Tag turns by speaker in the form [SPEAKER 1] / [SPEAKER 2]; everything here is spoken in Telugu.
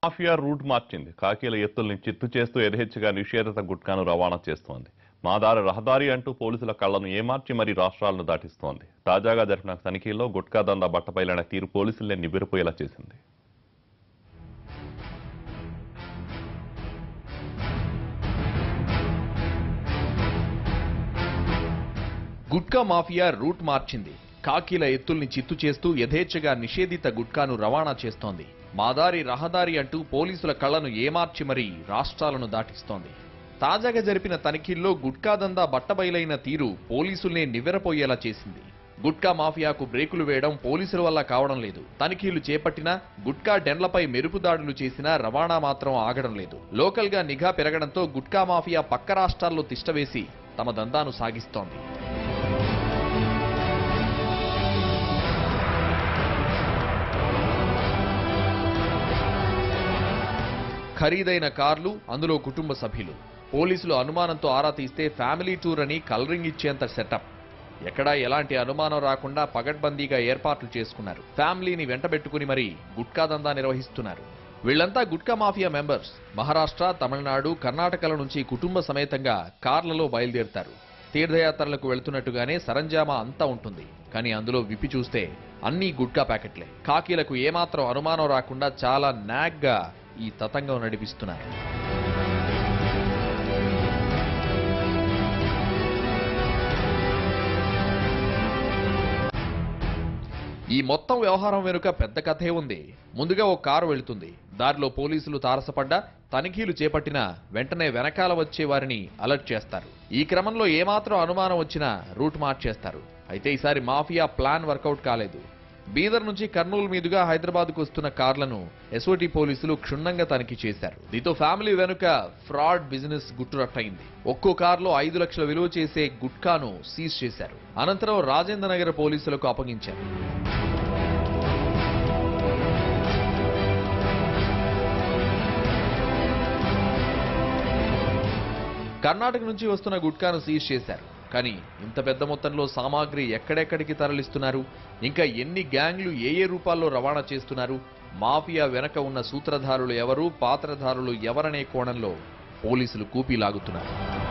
[SPEAKER 1] మాఫియా రూట్ మార్చింది కాకీల ఎత్తుల్ని చిత్తు చేస్తూ యథేచ్ఛగా నిషేధిత గుట్కాను రవాణా చేస్తోంది మాదారి రహదారి అంటూ పోలీసుల కళ్లను ఏమార్చి మరీ రాష్ట్రాలను దాటిస్తోంది తాజాగా జరిపిన తనిఖీల్లో గుట్కా దందా బట్టపైలైన తీరు పోలీసుల్ని నివ్వెరపోయేలా చేసింది
[SPEAKER 2] గుట్కా మాఫియా రూట్ మార్చింది కాకీల ఎత్తుల్ని చిత్తు చేస్తూ యథేచ్ఛగా నిషేధిత గుట్కాను రవాణా చేస్తోంది మాదారి రహదారి అంటూ పోలీసుల కళ్లను ఏమార్చి మరీ రాష్ట్రాలను దాటిస్తోంది తాజాగా జరిపిన తనిఖీల్లో గుట్కా దందా బట్టబయలైన తీరు పోలీసుల్నే నివ్వెరపోయేలా చేసింది గుట్కా మాఫియాకు బ్రేకులు వేయడం పోలీసుల వల్ల కావడం లేదు తనిఖీలు చేపట్టినా గుట్కా డెన్లపై మెరుపు దాడులు చేసినా రవాణా మాత్రం ఆగడం లేదు లోకల్ గా నిఘా పెరగడంతో గుట్కా మాఫియా పక్క రాష్ట్రాల్లో తిష్టవేసి తమ దందాను సాగిస్తోంది ఖరీదైన కార్లు అందులో కుటుంబ సభ్యులు పోలీసులు అనుమానంతో ఆరా తీస్తే ఫ్యామిలీ టూర్ అని కలరింగ్ ఇచ్చేంత సెటప్ ఎక్కడా ఎలాంటి అనుమానం రాకుండా పగడ్బందీగా ఏర్పాట్లు చేసుకున్నారు ఫ్యామిలీని వెంటబెట్టుకుని మరీ గుట్కా దందా నిర్వహిస్తున్నారు వీళ్లంతా గుట్కా మాఫియా మెంబర్స్ మహారాష్ట్ర తమిళనాడు కర్ణాటకల నుంచి కుటుంబ సమేతంగా కార్లలో బయలుదేరుతారు తీర్థయాత్రలకు వెళ్తున్నట్టుగానే సరంజామా అంతా ఉంటుంది కానీ అందులో విప్పి చూస్తే అన్నీ గుట్కా ప్యాకెట్లే కాకీలకు ఏమాత్రం అనుమానం రాకుండా చాలా నాగ్గా ఈ తతంగం నడిపిస్తున్నారు ఈ మొత్తం వ్యవహారం వెనుక పెద్ద కథే ఉంది ముందుగా ఓ కారు వెళుతుంది దారిలో పోలీసులు తారసపడ్డా తనిఖీలు చేపట్టినా వెంటనే వెనకాల వచ్చే వారిని అలర్ట్ చేస్తారు ఈ క్రమంలో ఏమాత్రం అనుమానం వచ్చినా రూట్ మార్చేస్తారు అయితే ఈసారి మాఫియా ప్లాన్ వర్కౌట్ కాలేదు బీదర్ నుంచి కర్నూలు మీదుగా హైదరాబాద్కు వస్తున్న కార్లను ఎస్ఓటి పోలీసులు క్షుణ్ణంగా తనిఖీ చేశారు దీంతో ఫ్యామిలీ వెనుక ఫ్రాడ్ బిజినెస్ గుట్టురట్టయింది ఒక్కో కారులో ఐదు లక్షల విలువ చేసే గుట్కాను సీజ్ చేశారు అనంతరం రాజేంద్ర నగర్ పోలీసులకు అప్పగించారు కర్ణాటక నుంచి వస్తున్న గుట్కాను సీజ్ చేశారు కానీ ఇంత పెద్ద మొత్తంలో సామాగ్రి ఎక్కడెక్కడికి తరలిస్తున్నారు ఇంకా ఎన్ని గ్యాంగ్లు ఏ ఏ రూపాల్లో రవాణా చేస్తున్నారు మాఫియా వెనక ఉన్న సూత్రధారులు ఎవరు పాత్రధారులు ఎవరనే కోణంలో పోలీసులు కూపీ లాగుతున్నారు